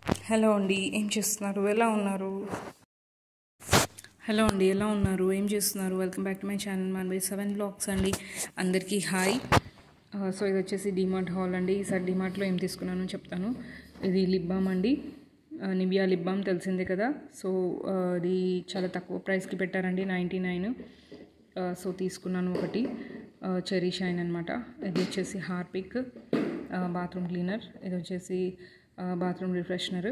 hello అండి ఏం చేస్తున్నారు ఎలా ఉన్నారు హలో అండి ఎలా ఉన్నారు ఏం చేస్తున్నారు welcome back to my channel మన బై సెవెన్ బ్లాగ్స్ అండి అందరికీ హాయ్ సో ఇది వచ్చేసి డిమార్ట్ హాల్ అండి ఈసారి డిమార్ట్లో ఏం తీసుకున్నానో చెప్తాను ఇది లిప్ బామ్ అండి నివియా లిప్ బామ్ తెలిసిందే కదా సో అది చాలా తక్కువ ప్రైస్కి పెట్టారండి నైంటీ నైన్ సో తీసుకున్నాను ఒకటి చెరీ షైన్ అనమాట ఇది వచ్చేసి హార్పిక్ బాత్రూమ్ క్లీనర్ ఇది వచ్చేసి బాత్రూమ్ రిఫ్రెషనర్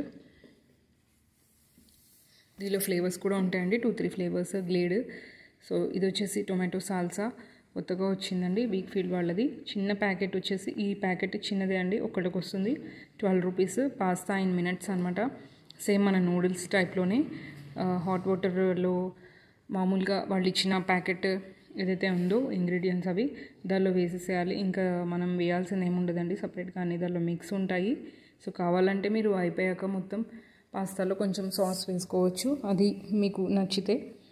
దీనిలో ఫ్లేవర్స్ కూడా ఉంటాయండి టూ త్రీ ఫ్లేవర్స్ గ్లేడ్ సో ఇది వచ్చేసి టొమాటో సాల్సా కొత్తగా వచ్చిందండి వీక్ ఫీల్డ్ వాళ్ళది చిన్న ప్యాకెట్ వచ్చేసి ఈ ప్యాకెట్ చిన్నదే అండి ఒక్కడికి వస్తుంది twelve rupees pasta in minutes అనమాట సేమ్ మన నూడిల్స్ టైప్లోనే హాట్ వాటర్లో మామూలుగా వాళ్ళు ఇచ్చిన ప్యాకెట్ ఏదైతే ఉందో ఇంగ్రీడియంట్స్ అవి దానిలో వేసేసేయాలి ఇంకా మనం వేయాల్సింది ఏముండదండి సపరేట్గా అన్ని దానిలో మిక్స్ ఉంటాయి సో కావాలంటే మీరు అయిపోయాక మొత్తం పాస్తాలో కొంచెం సాస్ వేసుకోవచ్చు అది మీకు నచ్చితే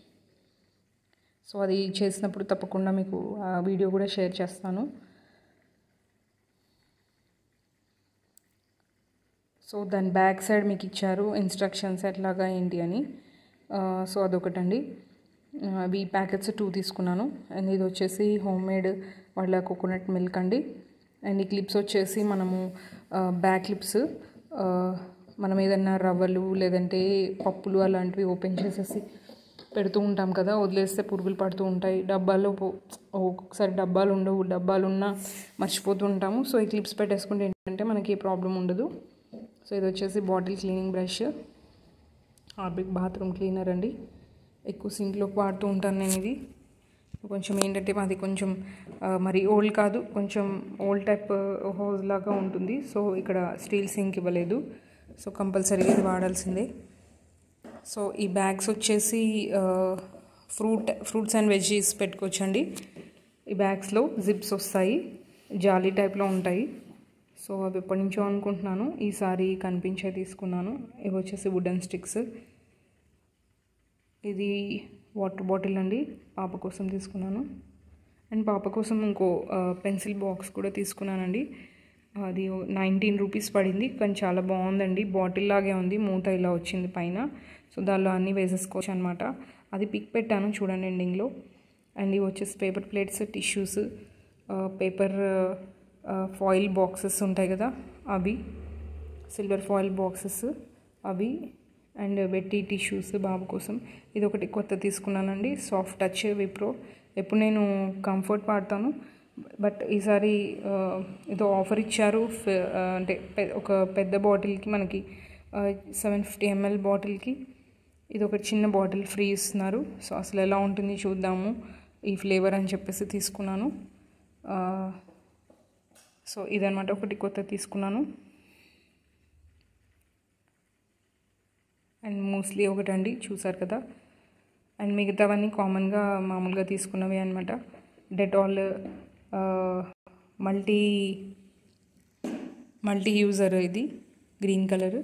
సో అది చేసినప్పుడు తప్పకుండా మీకు ఆ వీడియో కూడా షేర్ చేస్తాను సో దాని బ్యాక్ సైడ్ మీకు ఇచ్చారు ఇన్స్ట్రక్షన్స్ ఎట్లాగా ఏంటి అని సో అదొకటండి అవి ప్యాకెట్స్ టూ తీసుకున్నాను అండ్ ఇది వచ్చేసి హోమ్ మేడ్ వాళ్ళ కోకోనట్ మిల్క్ అండి అండ్ ఈ క్లిప్స్ వచ్చేసి మనము బ్యాక్ క్లిప్స్ మనం ఏదన్నా రవ్వలు లేదంటే పప్పులు అలాంటివి ఓపెన్ చేసేసి పెడుతూ ఉంటాం కదా వదిలేస్తే పురుగులు పడుతూ ఉంటాయి డబ్బాల్లో ఒక్కొక్కసారి డబ్బాలు ఉండవు డబ్బాలు ఉన్నా మర్చిపోతూ ఉంటాము సో ఈ క్లిప్స్ పెట్టేసుకుంటే ఏంటంటే మనకి ఏ ప్రాబ్లం ఉండదు సో ఇది వచ్చేసి bottle cleaning brush Harpic bathroom cleaner అండి ఎక్కువ సింక్లోకి వాడుతూ ఉంటాను నేను ఇది కొంచెం ఏంటంటే మాది కొంచెం మరి ఓల్డ్ కాదు కొంచెం ఓల్డ్ టైప్ హౌస్ లాగా ఉంటుంది సో ఇక్కడ స్టీల్ సింక్ ఇవ్వలేదు సో కంపల్సరీగా ఇది వాడాల్సిందే సో ఈ బ్యాగ్స్ వచ్చేసి ఫ్రూట్ ఫ్రూట్స్ అండ్ వెజ్జీస్ పెట్టుకోవచ్చండి ఈ బ్యాగ్స్లో జిప్స్ వస్తాయి జాలీ టైప్లో ఉంటాయి సో అవి ఎప్పటి నుంచో అనుకుంటున్నాను ఈసారి కనిపించే తీసుకున్నాను ఇవి వచ్చేసి వుడెన్ స్టిక్స్ ఇది వాటర్ బాటిల్ అండి పాప కోసం తీసుకున్నాను అండ్ పాప కోసం ఇంకో పెన్సిల్ బాక్స్ కూడా తీసుకున్నానండి అది నైన్టీన్ రూపీస్ పడింది కానీ చాలా బాగుందండి బాటిల్ లాగే ఉంది మూత ఇలా వచ్చింది పైన సో దానిలో అన్నీ వేసేసుకోవచ్చు అనమాట అది పిక్ పెట్టాను చూడండి ఎండింగ్లో అండ్ ఇవి వచ్చేసి paper plates tissues paper foil boxes ఉంటాయి కదా అవి సిల్వర్ ఫాయిల్ బాక్సెస్ అవి అండ్ వెట్టి టిష్యూస్ బాబు కోసం ఇది ఒకటి కొత్త తీసుకున్నానండి సాఫ్ట్ టచ్ విప్రో ఎప్పుడు నేను కంఫర్ట్ వాడతాను బట్ ఈసారి ఏదో ఆఫర్ ఇచ్చారు అంటే ఒక పెద్ద బాటిల్కి మనకి సెవెన్ ఫిఫ్టీ ఎంఎల్ బాటిల్కి ఇది ఒక చిన్న బాటిల్ ఫ్రీ ఇస్తున్నారు సో అసలు ఎలా ఉంటుంది చూద్దాము ఈ ఫ్లేవర్ అని చెప్పేసి తీసుకున్నాను సో ఇదనమాట ఒకటి కొత్త తీసుకున్నాను అండ్ మోస్ట్లీ ఒకటండి చూసారు కదా అండ్ మిగతావన్నీ కామన్గా మామూలుగా తీసుకున్నవి అనమాట డెటాల్ మల్టీ మల్టీ యూజర్ ఇది green colour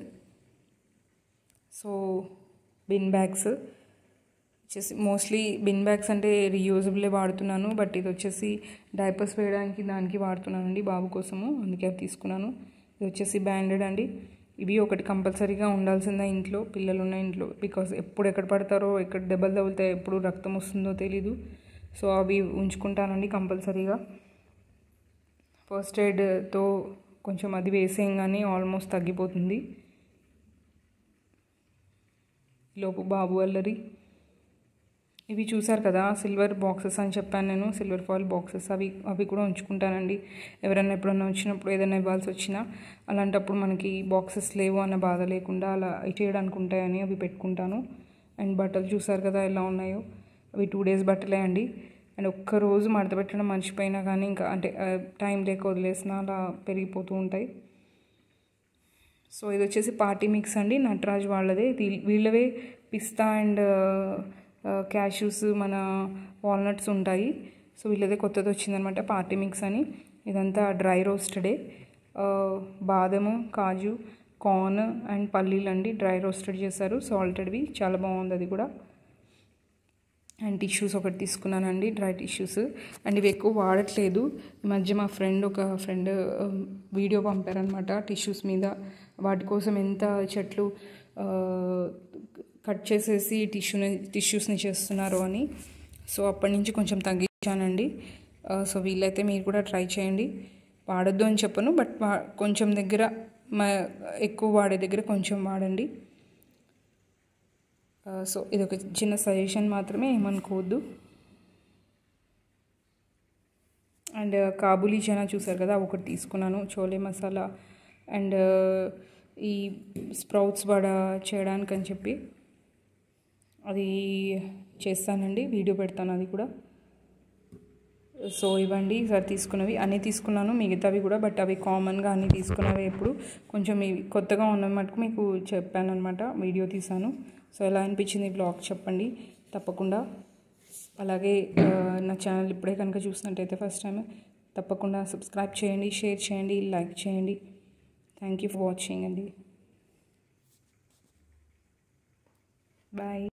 so bin bags వచ్చేసి మోస్ట్లీ బిన్ బ్యాగ్స్ అంటే రీయూజబులే వాడుతున్నాను బట్ ఇది వచ్చేసి డైపర్స్ వేయడానికి దానికి వాడుతున్నానండి బాబు కోసము అందుకే అది తీసుకున్నాను ఇది వచ్చేసి బ్యాండెడ్ అండి ఇవి ఒకటి కంపల్సరీగా ఉండాల్సిందే ఇంట్లో పిల్లలు ఉన్న ఇంట్లో బికాస్ ఎప్పుడు ఎక్కడ పడతారో ఎక్కడ దెబ్బలు తగులుతాయో ఎప్పుడు రక్తం వస్తుందో తెలీదు సో అవి ఉంచుకుంటానండి కంపల్సరీగా ఫస్ట్ ఎయిడ్తో కొంచెం అది వేసేయంగానే ఆల్మోస్ట్ తగ్గిపోతుంది లోపు బాబు అల్లరి ఇవి చూసారు కదా సిల్వర్ బాక్సెస్ అని చెప్పాను నేను సిల్వర్ ఫాయిల్ బాక్సెస్ అవి అవి కూడా ఉంచుకుంటానండి ఎవరైనా ఎప్పుడన్నా వచ్చినప్పుడు ఏదైనా ఇవ్వాల్సి వచ్చినా అలాంటప్పుడు మనకి బాక్సెస్ లేవు అన్న బాధ లేకుండా అలా చేయడానికి ఉంటాయని అవి పెట్టుకుంటాను అండ్ బట్టలు చూసారు కదా ఎలా ఉన్నాయో అవి టూ డేస్ బట్టలే అండి అండ్ ఒక్కరోజు మడత పెట్టడం మర్చిపోయినా కానీ ఇంకా అంటే టైం లేక వదిలేసినా అలా పెరిగిపోతూ ఉంటాయి సో ఇది వచ్చేసి పార్టీ మిక్స్ అండి నటరాజ్ వాళ్ళదే వీళ్ళవే పిస్తా అండ్ క్యాష్యూస్ మన వాల్నట్స్ ఉంటాయి సో వీళ్ళదే కొత్తది వచ్చిందనమాట పార్టీ మిక్స్ అని ఇదంతా డ్రై రోస్టెడే బాదము కాజు కార్న్ అండ్ పల్లీలు అండి డ్రై రోస్టెడ్ చేశారు సాల్టెడ్వి చాలా బాగుంది అది కూడా అండ్ టిష్యూస్ ఒకటి తీసుకున్నానండి డ్రై టిష్యూస్ అండ్ ఇవి ఎక్కువ వాడట్లేదు ఈ మధ్య మా ఫ్రెండ్ ఒక ఫ్రెండ్ వీడియో పంపారనమాట టిష్యూస్ మీద వాటి కోసం ఎంత చెట్లు ఆ, కట్ చేసేసి టిష్యూని టిష్యూస్ని చేస్తున్నారో అని సో అప్పటి నుంచి కొంచెం తగ్గించానండి ఆ, సో వీలైతే మీరు కూడా ట్రై చేయండి వాడొద్దు అని చెప్పను బట్ వా కొంచెం దగ్గర మా ఎక్కువ వాడే దగ్గర కొంచెం వాడండి ఆ, సో ఇది ఒక చిన్న సజెషన్ మాత్రమే ఏమనుకోవద్దు అండ్ కాబూలీ చనా చూసారు కదా ఒకటి తీసుకున్నాను చోలే మసాలా అండ్ ఈ స్ప్రౌట్స్ వడ చేయడానికి అని చెప్పి అది చేస్తానండి వీడియో పెడతాను అది కూడా సో ఇవ్వండి సార్ తీసుకున్నవి అన్నీ తీసుకున్నాను మిగతావి కూడా బట్ అవి కామన్గా అన్నీ తీసుకున్నవి ఎప్పుడు కొంచెం ఇవి కొత్తగా ఉన్న మటుకు మీకు చెప్పాను అనమాట వీడియో తీశాను సో ఎలా అనిపించింది బ్లాగ్ చెప్పండి తప్పకుండా అలాగే ఆ, నా ఛానల్ ఇప్పుడే కనుక చూసినట్టయితే ఫస్ట్ టైం తప్పకుండా సబ్స్క్రైబ్ చేయండి షేర్ చేయండి లైక్ చేయండి థ్యాంక్ యూ ఫర్ వాచింగ్ అండి బాయ్